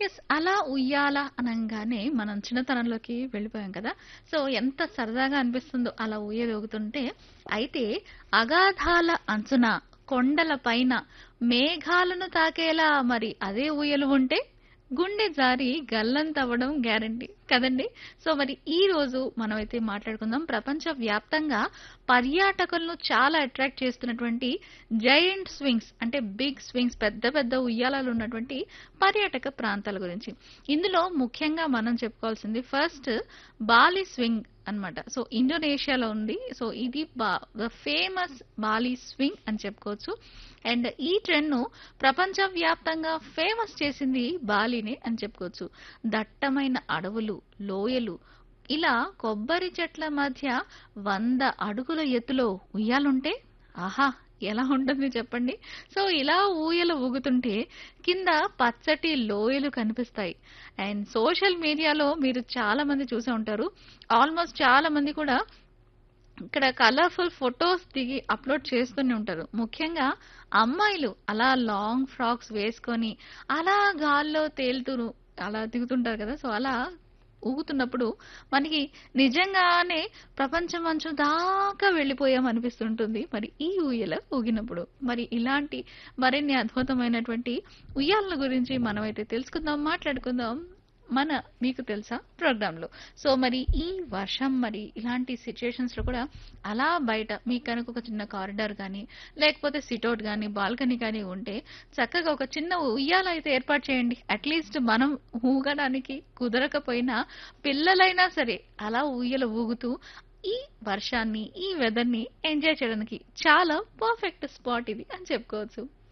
Yes. అలా ఉయ్యాల అనంగానే మనం చిన్నతనంలోకి వెళ్ళిపోయాం కదా! సో, ఎంత సరదాగా అనిపిస్తుందో అలా ఊయల ఊగుతుంటే. అయితే అగాధాల అంచున, కొండల పైన, మేఘాలను తాకేలా మరి అదే ఊయల ఉంటే గుండె జారి గల్లంతవ్వడం గ్యారంటీ కదండీ! సో, మరి ఈ రోజు మనమైతే మాట్లాడుకుందాం ప్రపంచ వ్యాప్తంగా పర్యాటకులను చాలా అట్రాక్ట్ చేస్తున్నటువంటి జైంట్ స్వింగ్స్ అంటే బిగ్ స్వింగ్స్ పెద్ద పెద్ద ఉయ్యాలలు ఉన్నటువంటి పర్యాటక ప్రాంతాల గురించి. ఇందులో ముఖ్యంగా మనం చెప్పుకోవాల్సింది ఫస్ట్ బాలి స్వింగ్ అన్నమాట. సో, ఇండోనేషియాలో ఉంది. సో, ఇది బా ద ఫేమస్ బాలి స్వింగ్ అని చెప్పుకోవచ్చు. అండ్ ఈ ట్రెండ్‌ను ప్రపంచవ్యాప్తంగా ఫేమస్ చేసింది బాలినే అని చెప్పుకోవచ్చు. దట్టమైన అడవులు, లోయలు ఇలా కొబ్బరి చెట్ల మధ్య 100 అడుగుల ఎత్తులో ఉయ్యాలుంటే ఆహా! ఎలా ఉంటుంది చెప్పండి. సో, ఇలా ఊయల ఊగుతుంటే కింద పచ్చటి లోయలు కనిపిస్తాయి. అండ్ సోషల్ మీడియాలో మీరు చాలా మంది చూసే ఉంటారు. ఆల్‌మోస్ట్ చాలా మంది కూడా ఇక్కడ కలర్‌ఫుల్ ఫోటోస్ దిగి అప్‌లోడ్ చేస్తూనే ఉంటారు. ముఖ్యంగా అమ్మాయిలు అలా లాంగ్ ఫ్రాక్స్ వేసుకొని అలా గాల్లో తేలుతూ అలా దిగుతుంటారు కదా! సో, అలా ఊగుతున్నప్పుడు మనకి నిజంగానే ప్రపంచం అంచు దాకా వెళ్ళిపోయాం అనిపిస్తుంటుంది. మరి ఈ ఊయల ఊగినప్పుడు. మరి ఇలాంటి మరిన్ని అద్భుతమైనటువంటి ఉయ్యాలల గురించి మనమైతే తెలుసుకుందాం, మాట్లాడుకుందాం. మన మీకు తెలుసా ప్రోగ్రామ్‌లో. సో, మరి ఈ వర్షం మరి ఇలాంటి సిట్యుయేషన్స్‌లో కూడా అలా బయట మీకు కనుక ఒక చిన్న కారిడార్ గాని, లేకపోతే సిట్ఔట్ గాని, బాల్కనీ గాని ఉంటే చక్కగా ఒక చిన్న ఉయ్యాల అయితే ఏర్పాటు చేయండి. అట్‌లీస్ట్ మనం ఊగడానికి కుదరకపోయినా పిల్లలైనా సరే అలా ఊయల ఊగుతూ ఈ వర్షాన్ని, ఈ వెదర్‌ని ఎంజాయ్ చేయడానికి చాలా పర్ఫెక్ట్ స్పాట్ ఇది అని చెప్పుకోవచ్చు.